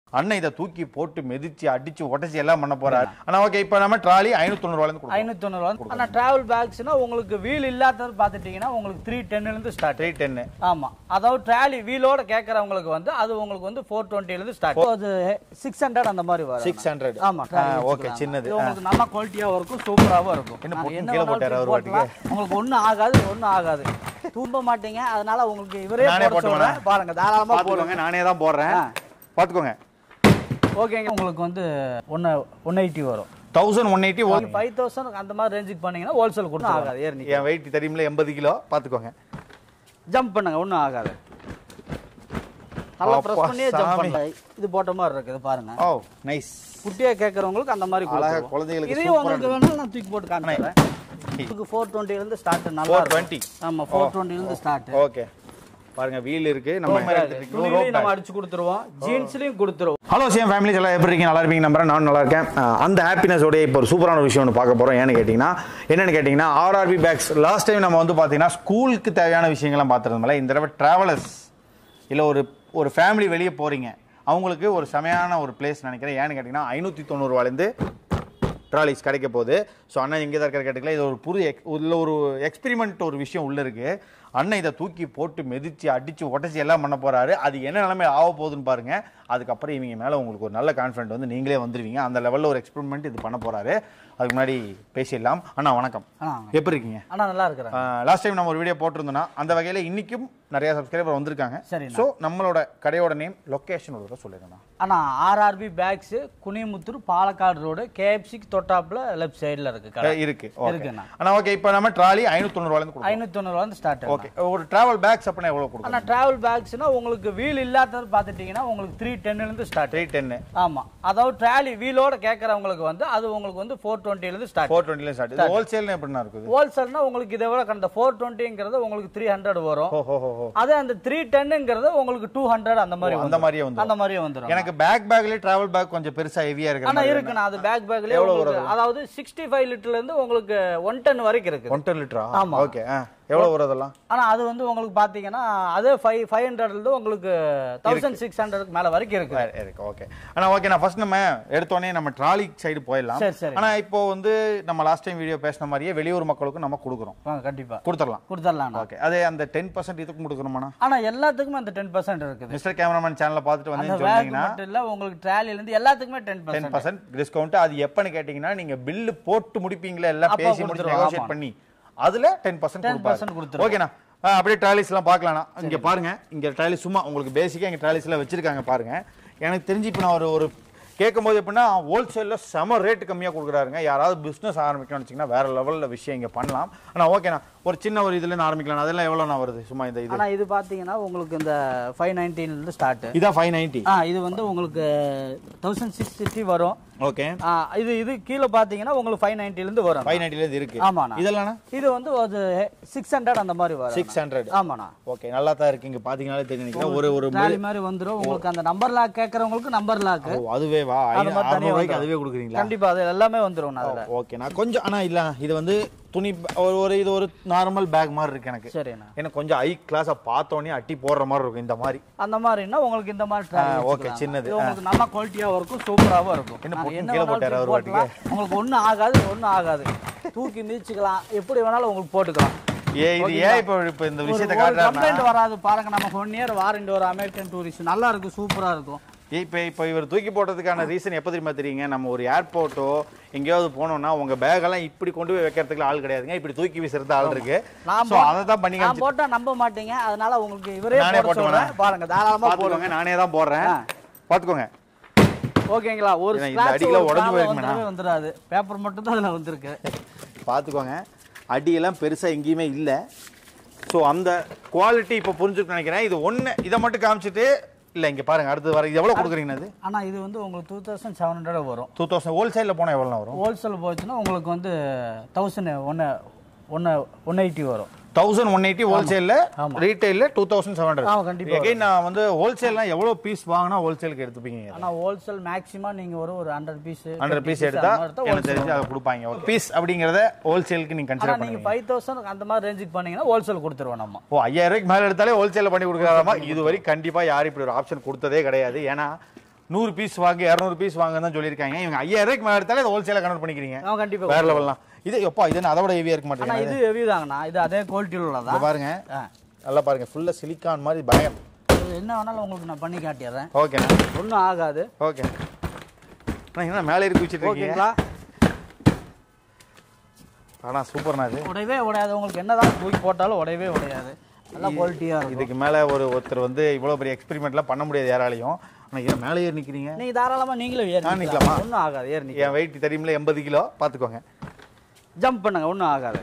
அண்ணன் இதை தூக்கி போட்டு மிதிச்சு அடிச்சு உடைச்சு எல்லாம் பண்ண போறாரு ஆனா ஓகே இப்போ நம்ம ட்ராலி ஐநூத்தி தொண்ணூறுவாயில கொடுக்கும் ஐநூத்தி தொண்ணூறு ஆனா டிராவல் பேக்ஸ்னா உங்களுக்கு வீல் இல்லாதது பார்த்துட்டீங்கன்னா உங்களுக்கு த்ரீ டென்ல இருந்து ஸ்டார்ட் த்ரீ டென்னு ஆமா அதாவது ட்ராலி வீலோட கேட்கறவங்களுக்கு வந்து அது உங்களுக்கு வந்து ஃபோர் டுவெண்ட்டில இருந்து ஸ்டார்ட் அது சிக்ஸ் ஹண்ட்ரட் அந்த மாதிரி வரும் சிக்ஸ் ஹண்ட்ரட் ஆமா ஓகே சின்னது இது உங்களுக்கு நல்ல குவாலிட்டியாவும் இருக்கும் சூப்பராகவும் இருக்கும் என்ன நான் பொட்டுன்னு என்ன கீழே வேணாலும் போட்டாரு அவர் போடலாம். உங்களுக்கு ஒண்ணும் ஆகாது ஒண்ணும் ஆகாது தூம்ப மாட்டீங்க அதனால உங்களுக்கு இவரே நானே போட போட்டுவேனா? சொல்றேன். பாருங்க தாராளமா போடுங்க பாத்துக்கோங்க நானே தான் போடுறேன் ஆ. பாத்துக்கோங்க ஓகேங்க உங்களுக்கு வந்து ஒன்னு ஒன் எயிட்டி வரும் thousand one eighty five thousand அந்த மாதிரி ரேஞ்சுக்கு பண்ணீங்கன்னா ஹோல்சேல் கொடுத்து ஆகாது ஏறி என் வெயிட் தெரியுமில்ல எண்பது கிலோ பாத்துக்கோங்க ஜம்ப் பண்ணுங்க ஒன்றும் ஆகாது நல்லா அப்பா, ப்ரெஸ் பண்ணியே ஜம்ப் சாமி. பண்ணல இது போட்ட மாதிரி இருக்குது பாருங்க ஓ நைஸ் குட்டியா கேட்கறவங்களுக்கு அந்த மாதிரி அழகா கொடுத்துருவோம். குழந்தைகளுக்கு இதையும் சூப்பரா உங்களுக்கு வேணாலும் நான் தூக்கி போட்டு காமிக்கிறேன் இதுக்கு ஃபோர் டுவெண்ட்டில இருந்து ஸ்டார்ட் நல்லா ஃபோர் இருக்கும் டுவெண்ட்டி ஆமா ஃபோர் டுவெண்ட்டில இருந்து ஸ்டார்ட் ஓகே பாருங்க வீல் இருக்கு நம்ம துணிலையும் நம்ம அடிச்சு கொடுத்துருவோம் ஜீன்ஸ்லயும் கொடுத்துருவோம் ஹலோ சேம் ஃபேமிலிஸ் எல்லாம் எப்படி இருக்கீங்க நல்லா இருப்பீங்க நம்புறேன் நான் நல்லா இருக்கேன் அஹ் அந்த ஹாப்பினஸோட இப்போ ஒரு சூப்பரான விஷயம் ஒன்று பார்க்க போகிறோம் ஏன்னு கேட்டிங்கன்னா என்னன்னு கேட்டிங்கன்னா ஆர்ஆர்பி பேக்ஸ் லாஸ்ட் டைம் நம்ம வந்து பார்த்தீங்கன்னா ஸ்கூலுக்கு தேவையான விஷயங்கள்லாம் பார்த்துருந்தோம்ல இந்த தடவை ட்ராவலர்ஸ் இல்லை ஒரு ஒரு ஃபேமிலி வெளியே போகிறீங்க அவங்களுக்கு ஒரு செமையான ஒரு பிளேஸ் நினைக்கிறேன் ஏன்னு கேட்டிங்கன்னா ஐநூற்றி தொண்ணூறுவாலேருந்து ட்ராலிஸ் கிடைக்க போகுது ஸோ அண்ணன் எங்கே தான் இருக்கிற கேட்டுக்கல இது ஒரு புது எக் உள்ள ஒரு எக்ஸ்பெரிமெண்ட் ஒரு விஷயம் உள்ளே இருக்குது அண்ணன் இதை தூக்கி போட்டு மிதிச்சு அடிச்சு உடச்சி எல்லாம் பண்ண போறாரு அது என்ன நிலைமை ஆக போகுதுன்னு பாருங்க அதுக்கப்புறம் இவங்க மேலே உங்களுக்கு ஒரு நல்ல கான்ஃபிடென்ட் வந்து நீங்களே வந்துருவீங்க அந்த லெவலில் ஒரு எக்ஸ்பெரிமெண்ட் இது பண்ண போறாரு அதுக்கு முன்னாடி பேசிடலாம் அண்ணா வணக்கம் ஆ எப்படி இருக்கீங்க ஆனா நல்லா இருக்கிறேன் லாஸ்ட் டைம் நம்ம ஒரு வீடியோ போட்டிருந்தோம்னா அந்த வகையில் இன்னைக்கும் நிறைய சப்ஸ்கிரைபர் வந்திருக்காங்க சரிண்ணா. ஸோ நம்மளோட கடையோட நேம் லொக்கேஷன் ஒரு சொல்லிடுறேன் ஆனா RRP bags Kuniyamuthur Palakkad road கேஎஃப்சிக்கு தொட்டாப்புல லெஃப்ட் சைடுல இருக்கு கடை இருக்கு ஓகே இருக்குண்ணா. அண்ணா ஓகே இப்போ நம்ம ட்ராலி ஐநூற்றி தொண்ணூறுவாலேருந்து கொடுப்போம் ஐநூத்தி தொண்ணூறுவா இருந்து ஸ்டார்ட் ஓகே ஒரு டிராவல் பேக்ஸ் அப்படின்னா எவ்வளோ கொடுக்கும் ஆனா டிராவல் பேக்ஸ்னா உங்களுக்கு வீல் இல்லாதது பார்த்துட்டீங்கன்னா உங்களுக்கு த்ரீ டென்ல இருந்து ஸ்டார்ட் த்ரீ டென்னு ஆமா அதாவது ட்ராலி வீலோட கேட்கறவங்களுக்கு வந்து அது உங்களுக்கு வந்து ஃபோர் டுவெண்ட்டில இருந்து ஸ்டார்ட் ஃபோர் டுவெண்ட்டில ஸ்டார்ட் இது ஹோல்சேல்னு எப்படிண்ணா இருக்குது ஹோல்சேல்னா உங்களுக்கு இதை விட அந்த ஃபோர் டுவெண்ட்டிங்கிறது உங்களுக்கு த்ரீ ஹண்ட்ரட் வரும் ஓ ஹோ ஹோ ஹோ அதே அந்த த்ரீ டென்னுங்கிறது உங்களுக்கு டூ ஹண்ட்ரட் அந்த மாதிரி அந்த வந்துரும். மாதிரியே வந்து அந்த மாதிரியே வந்துடும் எனக்கு பேக் பேக்லயே டிராவல் பேக் கொஞ்சம் பெருசா ஹெவியா இருக்கிற ஆனா மாதிரி இருக்குண்ணா அது பேக் பேக்லயே எவ்வளவு உங்களுக்கு அதாவது சிக்ஸ்டி ஃபைவ் லிட்டர்ல இருந்து உங்களுக்கு ஒன் டென் வரைக்கும் இருக்குது ஒன் டென் லிட்டரா ஆமா. ஓகே எவ்வளவு வரும் அதெல்லாம் ஆனா அது வந்து உங்களுக்கு பாத்தீங்கன்னா அதே ஃபைவ் ஃபைவ் ஹண்ட்ரட்ல இருந்து உங்களுக்கு தௌசண்ட் சிக்ஸ் ஹண்ட்ரட்க்கு மேல வரைக்கும் இருக்கு இருக்கு ஓகே ஆனா ஓகே நான் ஃபர்ஸ்ட் நம்ம எடுத்தோடனே நம்ம ட்ராலி சைடு போயிடலாம் சரி, சரி. ஆனா இப்போ வந்து நம்ம லாஸ்ட் டைம் வீடியோ பேசின மாதிரியே வெளியூர் மக்களுக்கும் நம்ம கொடுக்குறோம் வாங்க கண்டிப்பா கொடுத்துடலாம் கொடுத்துடலாம் ஓகே அதே அந்த டென் பர்சன்ட் இதுக்கும் கொடுக்கணுமாண்ணா ஆனா எல்லாத்துக்குமே அந்த டென் பர்சன்ட் இருக்குது மிஸ்டர் கேமராமேன் சேனலை பார்த்துட்டு அந்த வந்து பேக் சொன்னீங்கன்னா மட்டும் இல்ல உங்களுக்கு ட்ராலில இருந்து எல்லாத்துக்குமே ten ten percent percent discount அது எப்பன்னு கேட்டீங்கன்னா நீங்க பில்லு போட்டு முடிப்பீங்களா எல்லாம் அப்ப பேசி முடிச்சு கொடுத்துருவோம், நெகோஷியேட் ஆமா. பண்ணி அதுல டென் பர்சன்ட் 10% கொடுத்துருவோம். ஓகேண்ணா ஆ, அப்படியே ட்ராலிஸ் எல்லாம் பார்க்கலாம்ண்ணா இங்க பாருங்க இங்க ட்ராலிஸ் சும்மா உங்களுக்கு பேசிக்கா இங்க ட்ராலிஸ் எல்லாம் வச்சிருக்காங்க பாருங்க எனக்கு தெரிஞ்சு இப்போ நான் ஒரு ஒரு கேட்கும்போது எப்படின்னா ஹோல்சேல்ல செம ரேட் கம்மியா கொடுக்குறாருங்க யாராவது பிசினஸ் ஆரம்பிக்கணும்னு வச்சிங்கன்னா வேற லெவல்ல விஷயம் இங்க பண்ணலாம் ஆனா ஓகேண்ணா ஒரு சின்ன ஒரு இதுல இருந்து ஆரம்பிக்கலாம் அதெல்லாம் எவ்வளோண்ணா வருது சும்மா இந்த இது ஆனா இது பாத்தீங்கன்னா உங்களுக்கு இந்த ஃபைவ் நைன்டீன்ல இருந்து ஸ்டார்ட் இதான் ஃபைவ் நைன்ட்டி ஆ இது வந்து உங்களுக்கு தௌசண்ட் சிக்ஸ் சிக்ஸ்டி வரும் ஓகே ஆ, இது இது கீழே பாத்தீங்கன்னா உங்களுக்கு ஃபைவ் நைன்டில இருந்து வரும் ஃபைவ் நைன்ட்டில இருந்து இருக்கு ஆமாண்ணா. இதெல்லாம் இது வந்து ஒரு சிக்ஸ் ஹண்ட்ரட் அந்த மாதிரி வரும் சிக்ஸ் ஹண்ட்ரட் ஆமாண்ணா ஓகே நல்லா தான் இருக்கு இங்க பாத்தீங்கன்னாலே தெரியும் நினைக்கிறேன். ஒரு ஒரு ட்ராலி மாதிரி வந்துரும் உங்களுக்கு அந்த நம்பர் லாக் கேட்கறவங்களுக்கு நம்பர் லாக் ஓ அதுவே வா அது மாதிரி தனியா ரூபாய்க்கு வந்துரும். அதுவே கொடுக்குறீங்களா கண்டிப்பா அது எல்லாமே வந்துரும் அதுல ஓகே நான் கொஞ்சம் ஆனா இல்ல இது வந்து துணி ப- ஒரு ஒரு இது ஒரு நார்மல் பேக் மாதிரி இருக்கு எனக்கு சரிண்ணா எனக்கு கொஞ்சம் ஹை கிளாஸா பார்த்தோன்னே அட்டி போடுற மாதிரி இருக்கும் இந்த மாதிரி அந்த மாதிரின்னா உங்களுக்கு இந்த மாதிரி ட்ராலி ஆ, okay, வச்சுக்கலாம். சின்னது. இது உங்களுக்கு நல்ல குவாலிட்டியாவும் இருக்கும் சூப்பராவும் இருக்கும் என்ன நாங்க பொட்டுன்னு என்ன கீழே வேணாலும் போட்டாரு தூக்கி அவர் போட்டுக்கலாம். உங்களுக்கு ஒண்ணும் ஆகாது ஒண்ணும் ஆகாது தூக்கி மிதிச்சுக்கலாம் எப்படி வேணாலும் உங்களுக்கு போட்டுக்கலாம் ஏ இது ஏன் இப்போ இப்போ இந்த விஷயத்தை காட்டுறாருன்னா கம்ப்ளைண்ட் வராது பாருங்க நம்ம ஒன் இயர் வாரண்டி ஒரு அமெரிக்கன் டூரிஸ்ட் நல்லா இருக்கும் சூப்பரா இருக்கும் இப்போ இப்போ இவர் தூக்கி போட்டதுக்கான ரீசன் எப்போ தெரியுமா தெரியுங்க நம்ம ஒரு ஏர்போர்ட்டோ எங்கேயாவது போனோம்னா உங்க பேக் எல்லாம் இப்படி கொண்டு போய் வைக்கிறதுக்கு ஆள் கிடையாதுங்க இப்படி தூக்கி வீசுறது ஆள் இருக்கு நான் ஸோ அதை தான் பண்ணி நான் போட்டா நம்ப மாட்டீங்க அதனால உங்களுக்கு இவரே நானே போட போட்டுவேனா? சொல்றேன் பாருங்க தாராளமா போடுங்க பார்த்துக்கோங்க நானே தான் போடுறேன் ஆ. பார்த்துக்கோங்க ஓகேங்களா ஒரு ஏன்னா இந்த scratch அடிக்கெல்லாம் ஒரு உடைஞ்சு problem போயிருக்குமேண்ணா. வந்துடவே வந்துடாது பேப்பர் மட்டும் தான் அதுல வந்திருக்கு பார்த்துக்கோங்க அடியெல்லாம் பெருசாக எங்கேயுமே இல்லை ஸோ அந்த குவாலிட்டி இப்போ புரிஞ்சுக்க நினைக்கிறேன் இது ஒன்று இதை மட்டும் காமிச்சிட்டு இல்லை இங்கே பாருங்க அடுத்து வர இது எவ்வளோ கொடுக்குறீங்க அது ஆனா இது வந்து உங்களுக்கு டூ தௌசண்ட் செவன் ஹண்ட்ரட் வரும் டூ தௌசண்ட் ஹோல்சேலில் போனால் எவ்வளோ வரும் ஹோல்சேல் போச்சுன்னா உங்களுக்கு வந்து தௌசண்ட் ஒன்று ஒன்று ஒன் எயிட்டி வரும் தௌசண்ட் ஒன் எயிட்டி ஹோல்சேலில் ஆமா. ரீட்டைலில் டூ தௌசண்ட் செவன் ஆமா, ஹண்ட்ரட் கண்டிப்பா எகைன் நான் வந்து ஹோல்சேல்லாம் எவ்வளோ பீஸ் வாங்கினா ஹோல்சேலுக்கு எடுத்துப்பீங்க ஆனா ஹோல்சேல் மேக்ஸிமம் நீங்க ஒரு ஒரு ஹண்ட்ரட் பீஸ் ஹண்ட்ரட் பீஸ் எடுத்தா எனக்கு தெரிஞ்சு அதை கொடுப்பாங்க பீஸ் அப்படிங்கிறத ஹோல்சேலுக்கு நீங்கள் ஆனா கன்சிடர் நீங்க பண்ணுவீங்க ஃபைவ் தௌசண்ட் அந்த மாதிரி ரேஞ்சுக்கு பண்ணீங்கன்னா ஹோல்சேல் கொடுத்துருவோம் நம்ம ஓ ஐயாயிரம் ரூபாய்க்கு மேலே எடுத்தாலே ஹோல்சேலில் பண்ணி கொடுக்குறாராமா இது வரைக்கும் கண்டிப்பாக யாரும் இப்படி ஒரு ஆப்ஷன் கொடுத்ததே கிடையாது ஏன்னா நூறு பீஸ் வாங்க இரநூறு பீஸ் வாங்க தான் சொல்லியிருக்காங்க இவங்க ஐயாயிரம் ரூபாய்க்கு மேலே எடுத்தாலே அதை ஹோல்சேலாக கன்வெர்ட் பண்ணிக்கிறீங்க அவன் கண்டிப்பா வேற லெவல்லாம் இது எப்பா இது என்ன அதை விட ஹெவியாக இருக்க ஆனா மாட்டேங்குது இது ஹெவி தாங்கண்ணா இது அதே குவாலிட்டியில் இங்க உள்ளதா பாருங்க ஆ. நல்லா பாருங்க ஃபுல்லா சிலிக்கான் மாதிரி பயம் இது என்ன வேணாலும் உங்களுக்கு நான் பண்ணி காட்டிடுறேன் ஓகேண்ணா ஒன்றும் ஆகாது ஓகே அண்ணா என்ன மேலே இருக்கு வச்சுட்டு இருக்கீங்க ஓகேங்களா ஆனா சூப்பர்ண்ணா இது உடையவே உடையாது உங்களுக்கு என்னதான் தூக்கி போட்டாலும் உடையவே உடையாது நல்லா குவாலிட்டியா இருக்கும் இதுக்கு மேல ஒரு ஒருத்தர் வந்து இவ்வளவு பெரிய எக்ஸ்பெரிமெண்ட்லாம் பண்ண முடியாது யாராலையும் ஆனா ஏன் மேலே ஏறி நிக்கிறீங்க நீங்க தாராளமா நீங்களும் ஏறி நான் நிக்கலாமா நிக்கலாமா? ஒன்றும் ஆகாது ஏறி நிக்க என் வெயிட் தெரியுமில்ல எண்பது கிலோ பாத்துக்கோங்க ஜம்ப் பண்ணுங்க ஒன்றும் ஆகாது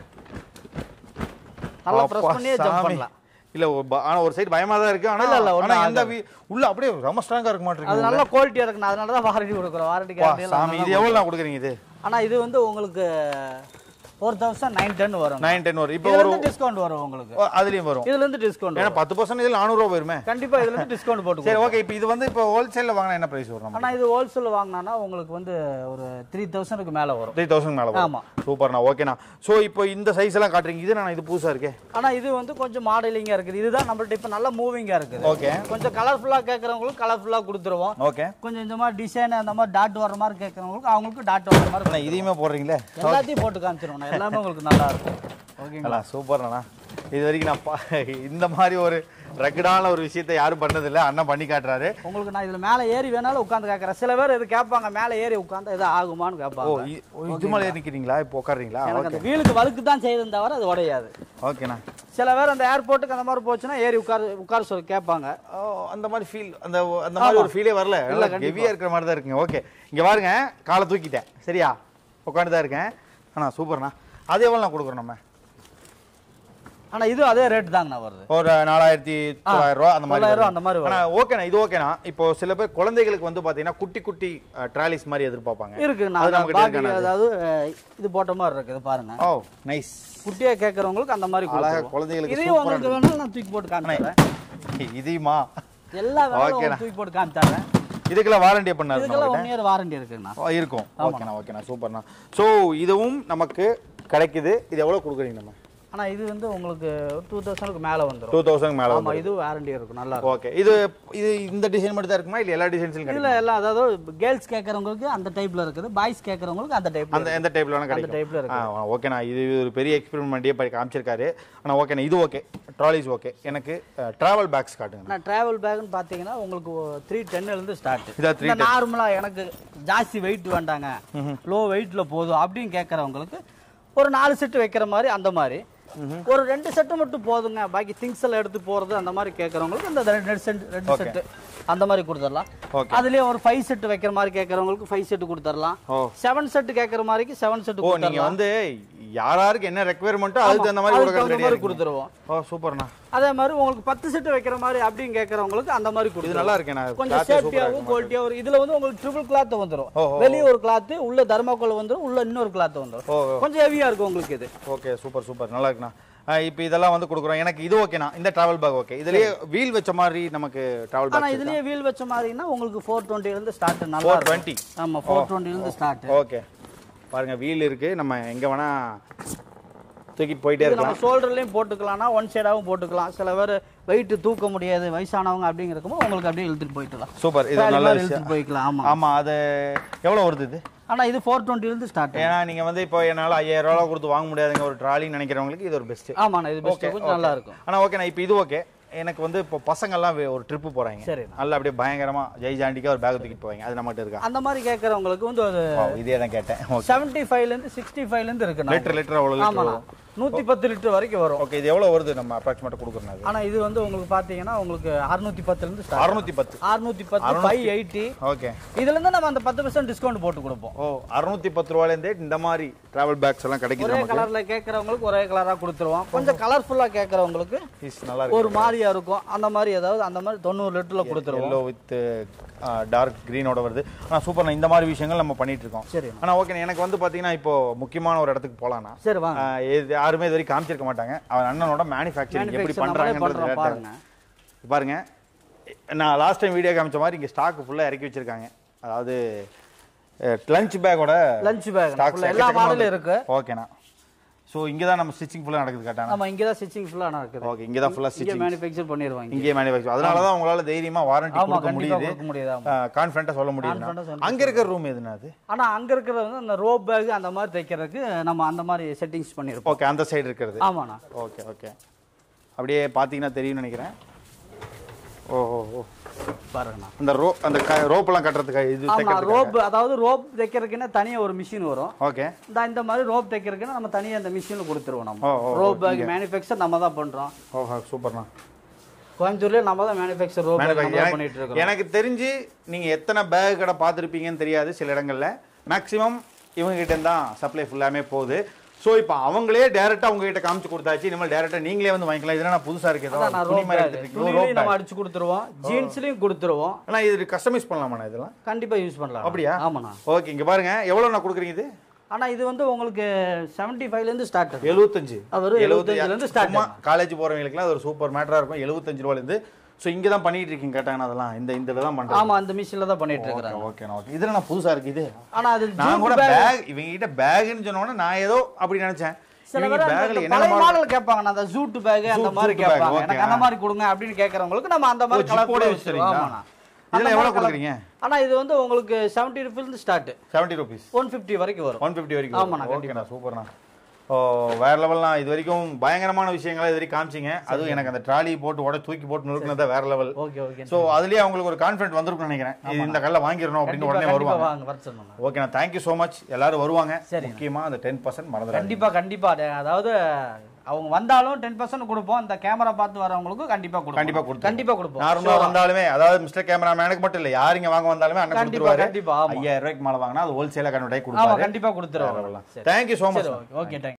நல்லா ப்ரெஸ் அப்பா, பண்ணியே ஜம்ப் சாமி. பண்ணலாம் இல்ல ஒரு ப- ஆனா ஒரு சைடு பயமா தான் இருக்கு ஆனா இல்ல, இல்ல, ஒண்ணும் ஆனா எந்த வீ- உள்ள அப்படியே ரொம்ப ஸ்ட்ராங்கா இருக்க அது மாட்டேங்குது நல்ல குவாலிட்டியா இருக்குண்ணா அதனால தான் வாரண்டி கொடுக்குறோம் வாரண்டி வா, கேரண்டி சாமி இது எவ்வளவு நான் கொடுக்குறீங்க இது ஆனா இது வந்து உங்களுக்கு ஃபோர் தௌசண்ட் நைன் டென் வரும் நைன் டென் வரும் இப்போ இதுல ஒரு இருந்து டிஸ்கவுண்ட் வரும் உங்களுக்கு ஓ, அதுலயும் வரும் இதுல இருந்து டிஸ்கவுண்ட் ஏன்னா பத்து பர்சன்ட் இதில் நானூறுரூவா போயிருமே கண்டிப்பா இதுல இருந்து டிஸ்கவுண்ட் போட்டு சரி ஓகே இப்போ இது வந்து இப்போ ஹோல்சேல்ல வாங்கினா என்ன பிரைஸ் வரும் நம்ம ஆனா இது ஹோல்சேல் வாங்கினா உங்களுக்கு வந்து ஒரு த்ரீ தௌசண்ட்க்கு மேல வரும் த்ரீ தௌசண்ட் மேலே ஆமா. சூப்பர்ண்ணா ஓகேண்ணா ஸோ இப்போ இந்த சைஸ் எல்லாம் காட்டுறீங்க இது நான் இது புதுசா இருக்கே ஆனா இது வந்து கொஞ்சம் மாடலிங்கா இருக்குது இதுதான் நம்மள்ட்ட இப்ப நல்ல மூவிங்கா இருக்குது ஓகே கொஞ்சம் கலர்ஃபுல்லா கேட்கறவங்களுக்கு கலர்ஃபுல்லா கொடுத்துருவோம் ஓகே கொஞ்சம் இந்த மாதிரி டிசைன் அந்த மாதிரி டாட் வர மாதிரி கேட்கறவங்களுக்கு அவங்களுக்கு டாட் வர மாதிரி அண்ணா இதையுமே போடுறீங்களே எல்லாத்தையும் போட்டு காமிச்சிருவோம் நான். எல்லாமே உங்களுக்கு நல்லா இருக்கும் ஓகேங்களா நல்லா சூப்பர்ண்ணா இது வரைக்கும் நான் பா- இந்த மாதிரி ஒரு ரக்கடான ஒரு விஷயத்தை யாரும் பண்ணதில்லை அண்ணன் பண்ணி காட்டுறாரு உங்களுக்கு நான் இதுல மேல ஏறி வேணாலும் உட்காந்து கேட்கறேன் சில பேர் இது கேட்பாங்க மேல ஏறி உட்காந்து இது ஆகுமான்னு ஓ கேட்பாங்க இ- ஓ, இது மேலே நிற்கிறீங்களா இப்போ உட்காடுறீங்களா எனக்கு ஓகே அந்த வீலுக்கு வழுக்கு தான் செய்யுது தவிர அது உடையாது ஓகேண்ணா சில பேர் அந்த ஏர்போர்ட்டுக்கு அந்த மாதிரி போச்சுன்னா ஏறி உட்கார உட்கார சொல்லி கேட்பாங்க ஓ அந்த மாதிரி ஃபீல் அந்த அந்த மாதிரி ஒரு ஃபீலே வரல நல்லா ஹெவியாக இருக்கிற மாதிரி தான் இருக்குங்க ஓகே இங்கே பாருங்க காலை தூக்கிட்டேன் சரியா உட்காந்து தான் இருக்கேன் அண்ணா சூப்பர்ண்ணா அது எவ்வளோ நான் கொடுக்குறோம் நம்ம ஆனா இது அதே ரேட் தாங்கண்ணா வருது ஒரு நாலாயிரத்தி தொள்ளாயிரம் ரூபா அந்த மாதிரி தொள்ளாயிரம் வருது. அந்த மாதிரி வரும். ஆனா ஓகேண்ணா இது ஓகேண்ணா இப்போ சில பேர் குழந்தைகளுக்கு வந்து பாத்தீங்கன்னா குட்டி குட்டி ட்ராலிஸ் மாதிரி எதிர்பார்ப்பாங்க இருக்கு அது நான் நம்மகிட்ட பாக்கி இருக்காண்ணா அதாவது அஹ், இது போட்ட மாதிரி இருக்குது பாருங்க ஓ நைஸ் குட்டியா கேட்கறவங்களுக்கு அந்த மாதிரி அழகா கொடுத்துருவோம். குழந்தைகளுக்கு இதையும் சூப்பரா உங்களுக்கு வேணாலும் நான் தூக்கி போட்டு காமிச்சிடுறேன் இதையுமா எல்லா வேலையும் ஓகேண்ணா. உங்களுக்கு தூக்கி போட்டு காமிச்சிடுறேன் இதுக்கெல்லாம் வாரண்டி பண்ணாரு இதுக்கெல்லாம் ஒன் இயர் வாரண்டி இருக்குங்கண்ணா ஓ, இருக்கும் ஓகேண்ணா ஓகேண்ணா சூப்பர்ண்ணா ஸோ இதுவும் நமக்கு கிடைக்குது இது எவ்வளவு கொடுக்குறீங்க நம்ம ஆனா இது வந்து உங்களுக்கு டூ தௌசண்ட்க்கு மேல வந்துரும் டூ தௌசண்ட் மேலே ஆமா இது வாரண்டி இருக்கும் நல்லா இருக்கும் ஓகே இது இது இந்த டிசைன் மட்டும் தான் இருக்குமா இல்லை எல்லா டிசைன்ஸும் கிடைக்கும் இதுல எல்லாம் அதாவது கேர்ள்ஸ் கேட்கறவங்களுக்கு அந்த டைப்ல இருக்குது பாய்ஸ் கேட்கறவங்களுக்கு அந்த டைப்ல அந்த எந்த டைப்ல வேணா அந்த கிடைக்கும் டைப்ல இருக்கு ஆ ஓகேண்ணா இது ஒரு பெரிய எக்ஸ்பெரிமெண்ட்டே போய் காமிச்சிருக்காரு ஆனால் ஓகேண்ணா இது ஓகே ட்ராலிஸ் ஓகே எனக்கு ட்ராவல் பேக்ஸ் காட்டுங்க நான் டிராவல் பேக்னு பாத்தீங்கன்னா உங்களுக்கு த்ரீ டென்ல இருந்து ஸ்டார்ட் இதா த்ரீ இந்த நார்மலா எனக்கு ஜாஸ்தி வெயிட் வேண்டாங்க லோ வெயிட்ல போதும் அப்படின்னு கேட்கறவங்களுக்கு ஒரு நாலு செட்டு வைக்கிற மாதிரி அந்த மாதிரி ஒரு ரெண்டு செட்டு மட்டும் போதுங்க பாக்கி திங்ஸ் எல்லாம் எடுத்து போறது அந்த மாதிரி கேட்கறவங்களுக்கு இந்த ரெண்டு செட் ரெண்டு செட்டு அந்த மாதிரி கொடுத்துடலாம் Okay. அதுலயே ஒரு ஃபைவ் செட் வைக்கிற மாதிரி கேட்கறவங்களுக்கு ஃபைவ் செட் கொடுத்துடலாம் ஓ செவன் செட் கேட்கற மாதிரிக்கு செவன் செட் ஓ நீங்க வந்து யார் யாருக்கு என்ன ரெக்குயர்மெண்ட்டோ அதுக்கு தகுந்த மாதிரி அதுக்கு கொடுக்க தகுந்த ரெடியா மாதிரி இருக்கு கொடுத்துருவோம் ஓ சூப்பர்ண்ணா அதே மாதிரி உங்களுக்கு பத்து செட் வைக்கிற மாதிரி அப்படின்னு கேட்கறவங்களுக்கு அந்த மாதிரி இது கொடுத்துருவோம் நல்லா இருக்கேண்ணா கொஞ்சம் cloth சூப்பரா சேஃப்டியாகவும் இருக்கு. குவாலிட்டியாகவும் இதுல வந்து உங்களுக்கு ட்ரிபிள் கிளாத் வந்துரும் ஓஹோ. வெளிய ஒரு கிளாத் உள்ள தர்மாக்கோல் வந்துரும் உள்ள இன்னொரு கிளாத் வந்துரும் ஓ கொஞ்சம் ஹெவியா இருக்கும் உங்களுக்கு இது ஓகே சூப்பர் சூப்பர் நல்லா இருக்குண்ணா இப்போ இதெல்லாம் வந்து கொடுக்குறோம் எனக்கு இது ஓகேண்ணா இந்த டிராவல் பேக் ஓகே இதுலயே வீல் வச்ச மாதிரி நமக்கு டிராவல் ஆனா பேக் இதுலயே வீல் வச்ச மாதிரின்னா உங்களுக்கு ஃபோர் டுவெண்ட்டி இருந்து ஸ்டார்ட் நல்லா ஃபோர் இருக்கும் டுவெண்ட்டி ஆமா ஃபோர் டுவெண்ட்டி இருந்து ஸ்டார்ட் ஓகே பாருங்க வீல் இருக்கு நம்ம எங்க வேணா தூக்கிட்டு போயிட்டே இது நம்ம இருக்கலாம் ஷோல்டர்லயும் போட்டுக்கலாம்னா ஒன் சைடாவும் போட்டுக்கலாம் சில பேர் வெயிட் தூக்க முடியாது வயசானவங்க அப்படிங்கிறப்போ உங்களுக்கு அப்படியே இழுத்துட்டு போயிட்டலாம் சூப்பர் இது Trolley நல்ல மாதிரி விஷயம் இழுத்துட்டு போய்க்கலாம் ஆமா ஆமா அது எவ்வளவு வருது இது ஆனா இது ஃபோர் டுவெண்ட்டி இருந்து ஸ்டார்ட் ஏன்னா நீங்க வந்து இப்போ என்னால ஐயாயிரம் ரூபா கொடுத்து வாங்க முடியாதுங்க ஒரு ட்ராலி நினைக்கிறவங்களுக்கு இது ஒரு பெஸ்ட் ஆமாண்ணா இது பெஸ்ட் கொஞ்சம் நல்லா இருக்கும் ஆனா ஓகேண்ணா இப்போ இது ஓகே எனக்கு வந்து இப்போ பசங்கள்லாம் வே- ஒரு ட்ரிப்பு போறாங்க சரிண்ணா. நல்லா அப்படியே பயங்கரமா ஜெய் ஜாண்டிக்கா ஒரு பேக் தூக்கிட்டு போவாங்க அது நம்மகிட்ட இருக்கா அந்த மாதிரி கேட்கறவங்களுக்கு வந்து ஒரு Wow, இதே தான் கேட்டேன் ஓகே செவன்டி ஃபைவ்ல இருந்து சிக்ஸ்டி ஃபைவ்ல இருந்து இருக்குண்ணா லிட்டர் லிட்டர் அவ்வளோ லிட்டர் ஆமாண்ணா நூத்தி பத்து லிட்டர் வரைக்கும் வரும் ஓகே இது எவ்வளவு வருது நம்ம அப்ராக்சிமேட்டாக கொடுக்குறோம் அது ஆனா இது வந்து உங்களுக்கு பாத்தீங்கன்னா உங்களுக்கு அறுநூத்தி பத்துல இருந்து ஸ்டார்ட் அறுநூத்தி பத்து அறுநூத்தி பத்து ஃபைவ் எயிட்டி ஓகே இதுல இருந்து நம்ம அந்த பத்து பர்சன்ட் டிஸ்கவுண்ட் போட்டு கொடுப்போம் ஓ அறுநூத்தி பத்து ரூபாயிலேருந்தே இந்த மாதிரி டிராவல் பேக்ஸ் எல்லாம் கிடைக்குது ஒரே நமக்கு கலர்ல கேட்கறவங்களுக்கு ஒரே கலரா கொடுத்துருவோம் கொஞ்சம் கலர்ஃபுல்லா கேட்கறவங்களுக்கு பீஸ் நல்லா இருக்கு ஒரு மாதிரியா இருக்கும் அந்த மாதிரி ஏதாவது அந்த மாதிரி தொண்ணூறு லிட்டர்ல கொடுத்துருவோம் எல்லோ வித் டார்க் க்ரீனோட வருது ஆனால் சூப்பர் இந்த மாதிரி விஷயங்கள் நம்ம பண்ணிட்டு இருக்கோம் சரி ஆனா ஓகே எனக்கு வந்து பாத்தீங்கன்னா இப்போ முக்கியமான ஒரு இடத்துக்கு போலாம்னா சரி வாங்க ஆஹ் இது யாருமே இது வரைக்கும் காமிச்சிருக்க மாட்டாங்க அவன் அண்ணனோட மேனுஃபேக்சரிங் எப்படி Manufacture நம்மளே பண்றாங்கன்றது பண்றோம் rate. பாருங்க பாருங்க நான் லாஸ்ட் டைம் வீடியோ காமிச்ச மாதிரி இங்க ஸ்டாக் ஃபுல்லா இறக்கி வச்சிருக்காங்க அதாவது லஞ்ச் பேக்கோட லஞ்ச் பேக் எல்லா மாடலும் இருக்கு ஓகேண்ணா ஸோ இங்கே தான் நம்ம ஸ்டிச்சிங் ஃபுல்லாக நடக்குது கரெக்டாக நம்ம இங்கே தான் ஸ்டிச்சிங் ஃபுல்லாக நடக்குது ஓகே இங்கே தான் ஃபுல்லாக இங்கே ஸ்டிச்சிங் மேனுஃபேக்சர் பண்ணிடுவாங்க இங்கே மேனுஃபேக்சர் அதனால தான் உங்களால தைரியமா வாரண்டி ஆமா கொடுக்க கண்டிப்பா முடியுது கொடுக்க முடியுது ஆமா. கான்ஃபிடண்டா சொல்ல Confident ஆ முடியுது சொல்ல அங்க இருக்கிற ரூம் எதுனா அது ஆனா அங்க இருக்கிறது வந்து அந்த ரோப் பேக் அந்த மாதிரி தைக்கிறதுக்கு நம்ம அந்த மாதிரி செட்டிங்ஸ் பண்ணியிருப்போம் ஓகே அந்த சைடு இருக்கிறது ஆமாண்ணா ஓகே ஓகே அப்படியே பார்த்தீங்கன்னா தெரியும்னு நினைக்கிறேன் ஓ ஓ ஓ பாருங்கண்ணா அந்த ரோ அந்த ரோப்பெல்லாம் கட்டுறதுக்கு இது ஆமா தைக்கிறதுக்கு ரோப் அதாவது ரோப் தைக்கிறதுக்குன்னா தனியா ஒரு மிஷின் வரும் ஓகே இந்த இந்த மாதிரி ரோப் தைக்கிறதுக்குன்னா நம்ம தனியா அந்த மிஷின்ல கொடுத்துருவோம் ஓ, நம்ம ஓ, ரோப் பேக் மேனுஃபேக்சர் நம்ம தான் பண்றோம் ஓஹோ சூப்பர்ண்ணா கோயம்புத்தூர்லயே நம்ம தான் மேனுஃபேக்சர் ரோப் பேக் நம்ம தான் பண்ணிட்டு இருக்கோம் எனக்கு தெரிஞ்சு நீங்க எத்தனை பேக் கடை பார்த்துருப்பீங்கன்னு தெரியாது சில இடங்கள்ல மேக்ஸிமம் இவங்க கிட்ட தான் சப்ளை ஃபுல்லாமே போகுது ஸோ இப்போ அவங்களே டேரெக்டாக உங்ககிட்ட காமிச்சு கொடுத்தாச்சு இனிமேல் டேரெக்டாக நீங்களே வந்து வாங்கிக்கலாம் இதெல்லாம் நான் புதுசாக இருக்கு ஏதோ அதான் நான் துணி ரோப் மாதிரி பேக் எடுத்துருக்கீங்க துணிலையும் நம்ம அடிச்சு கொடுத்துருவோம் ஜீன்ஸ்லயும் கொடுத்துருவோம் ஆனால் இது கஸ்டமைஸ் பண்ணலாமாண்ணா இதெல்லாம் கண்டிப்பா யூஸ் பண்ணலாம் அப்படியா? ஆமாண்ணா ஓகே இங்க பாருங்க எவ்வளவு நான் கொடுக்குறீங்க இது ஆனா இது வந்து உங்களுக்கு 75 ஃபைவ்ல இருந்து ஸ்டார்ட் ஆகும் எழுபத்தஞ்சு அவரு 75 ல இருந்து start காலேஜ் போறவங்களுக்குலாம் அது ஒரு சூப்பர் மேட்டரா இருக்கும் எழுபத்தஞ்சு ரூபாயில இருந்து ஸோ இங்க தான் பண்ணிட்டு இருக்கீங்க கேட்டாங்கன்னா அதெல்லாம் இந்த இந்த இதில் தான் பண்றேன் ஆமா அந்த மிஷின்ல தான் பண்ணிட்டு இருக்கிறாங்க ஓகே ஓகே இதுல நான் புதுசா இருக்கு இது ஆனா அது நான் கூட ஜூட் bag- பேக் இவங்க கிட்ட பேக்னு சொன்னோன்னே நான் ஏதோ அப்படி நினைச்சேன் சில இவங்க பேர் பேக்ல அந்த என்ன பழைய மாடல் கேட்பாங்க நான் அந்த ஜூட் பேக் அந்த Zoot- மாதிரி Zoot bag, கேட்பாங்க okay, எனக்கு அந்த ஆ. மாதிரி கொடுங்க அப்படின்னு கேட்கறவங்களுக்கு நம்ம அந்த மாதிரி ஓ, கலர் ஜிப்போட கூட யூஸ் வச்சிருவோம் தரீங்களா? ஆமாண்ணா இதுல அந்த எவ்வளவு மாதிரி கொடுக்குறீங்க ஆனா இது வந்து உங்களுக்கு seventy rupees start seventy rupees one fifty வரைக்கும் வரும் ஒன் ஃபிஃப்டி வரைக்கும் ஆமாண்ணா, ஓகேண்ணா சூப்பர்ண்ணா ஓ வேற லெவல்னா இது வரைக்கும் பயங்கரமான விஷயங்களை இது வரைக்கும் காமிச்சிங்க அதுவும் எனக்கு அந்த ட்ராலி போட்டு உட தூக்கி போட்டு நுழுக்குனதா வேற லெவல் ஓகே ஓகே ஸோ அதுலயே அவங்களுக்கு ஒரு கான்ஃபிடன்ட் வந்திருக்கும்னு நினைக்கிறேன் இது இந்த கல்ல வாங்கிடணும் அப்படின்னு உடனே கண்டிப்பா வருவாங்க வாங்க வர சொல்லணும் ஓகேண்ணா தேங்க்யூ ஸோ மச் எல்லாரும் வருவாங்க சரிண்ணா. முக்கியமா அந்த டென் பர்சன்ட் மறந்துடாங்க கண்டிப்பா கண்டிப்பா அது- அதாவது அவங்க வந்தாலும் டென் பர்சன்ட் கொடுப்போம் இந்த கேமரா பார்த்து வரவங்களுக்கு கண்டிப்பா கொடுப்போம் கண்டிப்பா கொடுத்துருவோம். கண்டிப்பா கொடுப்போம் நார்மலா வந்தாலுமே அதாவது மிஸ்டர் கேமராமேனுக்கு மட்டும் இல்ல யார் இங்க வாங்க வந்தாலுமே அண்ணன் கண்டிப்பா கொடுத்துருவாரு கண்டிப்பா ஆமா ஐயாயிரம் ரூபாய்க்கு மேல வாங்கினா அது ஹோல்சேலா கன்வெர்ட் ஆகி ஆமா கொடுப்பாரு கண்டிப்பா கொடுத்துருவோம் தேங்க்யூ ஸோ மச் சரி ஓகே தேங்க்